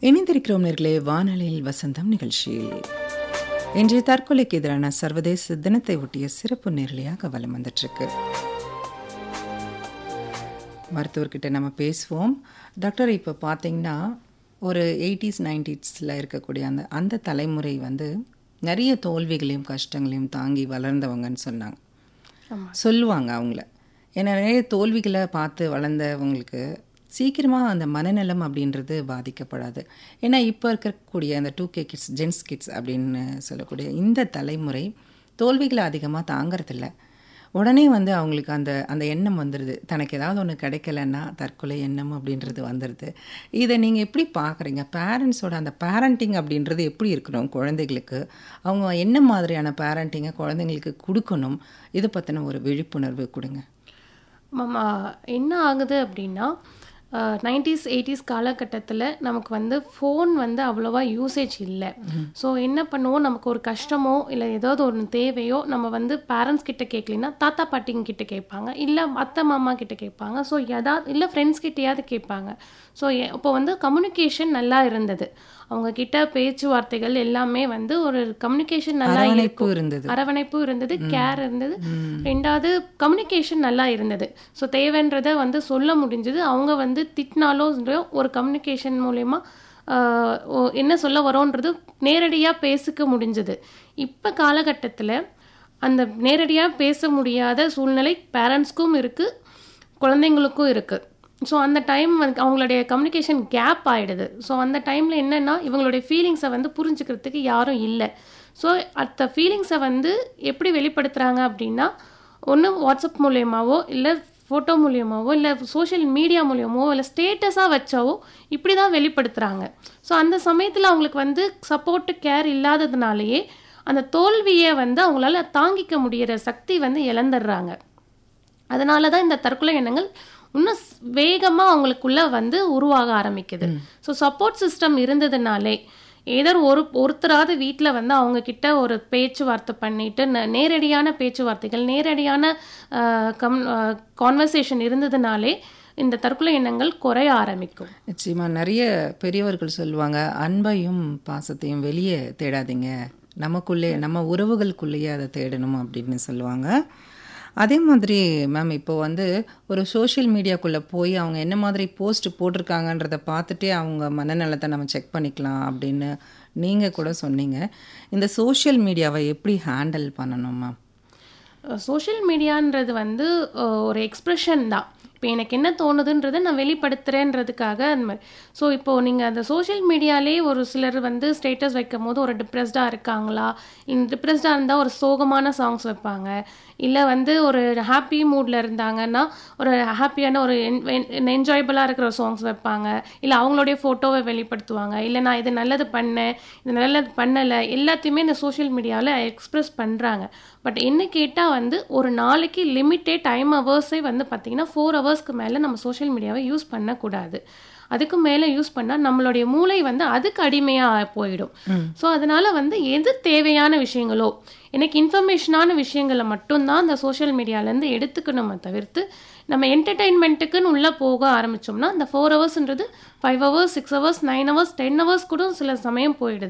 இணைந்திருக்கிறோம் நேர்களே வானொலியில் வசந்தம் நிகழ்ச்சியில் இன்றைய தற்கொலைக்கு எதிரான சர்வதேச தினத்தை ஒட்டிய சிறப்பு நேரலையாக வலம் வந்துட்டுருக்கு மருத்துவர்கிட்ட நம்ம பேசுவோம் டாக்டர் இப்போ பார்த்தீங்கன்னா ஒரு எயிட்டிஸ் நைன்டிஸில் இருக்கக்கூடிய அந்த அந்த தலைமுறை வந்து நிறைய தோல்விகளையும் கஷ்டங்களையும் தாங்கி வளர்ந்தவங்கன்னு சொன்னாங்க சொல்லுவாங்க அவங்கள ஏன்னா நிறைய தோல்விகளை பார்த்து வளர்ந்தவங்களுக்கு சீக்கிரமாக அந்த மனநலம் அப்படின்றது பாதிக்கப்படாது ஏன்னா இப்போ இருக்கக்கூடிய அந்த two K kids gen z kids அப்படின்னு சொல்லக்கூடிய இந்த தலைமுறை தோல்விகளை அதிகமாக தாங்கிறதில்ல உடனே வந்து அவங்களுக்கு அந்த அந்த எண்ணம் வந்துடுது தனக்கு ஏதாவது ஒன்று கிடைக்கலன்னா தற்கொலை எண்ணம் அப்படின்றது வந்துடுது இதை நீங்கள் எப்படி பார்க்குறீங்க பேரண்ட்ஸோட அந்த பேரண்டிங் அப்படின்றது எப்படி இருக்கணும் குழந்தைகளுக்கு அவங்க என்ன மாதிரியான பேரண்டிங்கை குழந்தைங்களுக்கு கொடுக்கணும் இதை பற்றின ஒரு விழிப்புணர்வு கொடுங்க மாமா என்ன ஆகுது அப்படின்னா நைன்டிஸ் எயிட்டிஸ் காலகட்டத்தில் நமக்கு வந்து ஃபோன் வந்து அவ்வளோவா யூசேஜ் இல்லை ஸோ என்ன பண்ணுவோம் நமக்கு ஒரு கஷ்டமோ இல்லை ஏதாவது ஒரு தேவையோ நம்ம வந்து பேரண்ட்ஸ் கிட்ட கேட்கலனா தாத்தா பாட்டிங்க கிட்ட கேட்பாங்க இல்லை அத்தை மாமா கிட்ட கேட்பாங்க ஸோ எதாவது இல்லை ஃப்ரெண்ட்ஸ் கிட்டேயாவது கேட்பாங்க ஸோ இப்போ வந்து கம்யூனிகேஷன் நல்லா இருந்தது அவங்க கிட்ட பேச்சுவார்த்தைகள் எல்லாமே வந்து ஒரு கம்யூனிகேஷன் நல்லா அரவணைப்பு இருந்தது அரவணைப்பு இருந்தது கேர் இருந்தது ரெண்டாவது கம்யூனிகேஷன் நல்லா இருந்தது ஸோ தேவைன்றதை வந்து சொல்ல முடிஞ்சது அவங்க வந்து திட்டினாலோ ஒரு கம்யூனிகேஷன் மூலயமா என்ன சொல்ல வரோன்றது நேரடியாக பேசிக்க முடிஞ்சது இப்போ காலகட்டத்தில் அந்த நேரடியாக பேச முடியாத சூழ்நிலை பேரண்ட்ஸ்க்கும் இருக்குது குழந்தைங்களுக்கும் இருக்குது ஸோ அந்த டைம் வந்து அவங்களுடைய கம்யூனிகேஷன் கேப் ஆகிடுது ஸோ அந்த டைமில் என்னென்னா இவங்களுடைய ஃபீலிங்ஸை வந்து புரிஞ்சுக்கிறதுக்கு யாரும் இல்லை ஸோ அந்த ஃபீலிங்ஸை வந்து எப்படி வெளிப்படுத்துகிறாங்க அப்படின்னா ஒன்று வாட்ஸ்அப் மூலியமாவோ இல்லை ஃபோட்டோ மூலியமாவோ இல்லை சோஷியல் மீடியா மூலியமாவோ இல்லை ஸ்டேட்டஸாக வச்சாவோ இப்படி தான் வெளிப்படுத்துகிறாங்க ஸோ அந்த சமயத்தில் அவங்களுக்கு வந்து சப்போர்ட்டு கேர் இல்லாததுனாலேயே அந்த தோல்வியை வந்து அவங்களால தாங்கிக்க முடிகிற சக்தி வந்து இழந்துடுறாங்க அதனால தான் இந்த தற்கொலை எண்ணங்கள் இன்னும் வேகமாக அவங்களுக்குள்ள வந்து உருவாக ஆரம்பிக்குது ஸோ சப்போர்ட் சிஸ்டம் இருந்ததுனாலே ஏதோ ஒரு ஒருத்தராவது வீட்டில் வந்து அவங்க கிட்ட ஒரு பேச்சுவார்த்தை பண்ணிட்டு நேரடியான பேச்சுவார்த்தைகள் நேரடியான கம் கான்வர்சேஷன் இருந்ததுனாலே இந்த தற்கொலை எண்ணங்கள் குறைய ஆரம்பிக்கும் நிச்சயமா நிறைய பெரியவர்கள் சொல்லுவாங்க அன்பையும் பாசத்தையும் வெளியே தேடாதீங்க நமக்குள்ளே நம்ம உறவுகளுக்குள்ளேயே அதை தேடணும் அப்படின்னு சொல்லுவாங்க அதே மாதிரி மேம் இப்போ வந்து ஒரு சோஷியல் மீடியாக்குள்ளே போய் அவங்க என்ன மாதிரி போஸ்ட் போட்டிருக்காங்கன்றத பார்த்துட்டே அவங்க மனநலத்தை நம்ம செக் பண்ணிக்கலாம் அப்படின்னு நீங்கள் கூட சொன்னீங்க இந்த சோஷியல் மீடியாவை எப்படி ஹேண்டில் பண்ணணும் மேம் சோஷியல் மீடியான்றது வந்து ஒரு எக்ஸ்ப்ரெஷன் தான் இப்போ எனக்கு என்ன தோணுதுன்றதை நான் வெளிப்படுத்துகிறேன்றதுக்காக அந்த மாதிரி ஸோ இப்போது நீங்கள் அந்த சோஷியல் மீடியாலே ஒரு சிலர் வந்து ஸ்டேட்டஸ் வைக்கும் போது ஒரு டிப்ரெஸ்டாக இருக்காங்களா டிப்ரெஸ்டாக இருந்தால் ஒரு சோகமான சாங்ஸ் வைப்பாங்க இல்லை வந்து ஒரு ஹாப்பி மூடில் இருந்தாங்கன்னா ஒரு ஹாப்பியான ஒரு என்ஜாயபிளாக இருக்கிற சாங்ஸ் வைப்பாங்க இல்லை அவங்களுடைய ஃபோட்டோவை வெளிப்படுத்துவாங்க இல்லை நான் இது நல்லது பண்ணேன் இது நல்லது பண்ணலை எல்லாத்தையுமே இந்த சோஷியல் மீடியாவில் எக்ஸ்ப்ரெஸ் பண்ணுறாங்க பட் என்ன கேட்டால் வந்து ஒரு நாளைக்கு லிமிட்டட் டைம் ஹவர்ஸே வந்து பார்த்திங்கன்னா ஃபோர் ஹவர்ஸ்க்கு மேலே நம்ம சோஷியல் மீடியாவை யூஸ் பண்ணக்கூடாது அதுக்கு மேலே யூஸ் பண்ணால் நம்மளுடைய மூளை வந்து அதுக்கு அடிமையாக போயிடும் ஸோ அதனால வந்து எது தேவையான விஷயங்களோ எனக்கு இன்ஃபர்மேஷனான விஷயங்களை மட்டும்தான் அந்த சோஷியல் மீடியாலேருந்து எடுத்துக்கணுமே தவிர்த்து நம்ம என்டர்டெயின்மெண்ட்டுக்குன்னு உள்ளே போக ஆரம்பித்தோம்னா அந்த ஃபோர் ஹவர்ஸ்ன்றது five hours six hours nine hours ten hours கூட சில சமயம் போயிடுது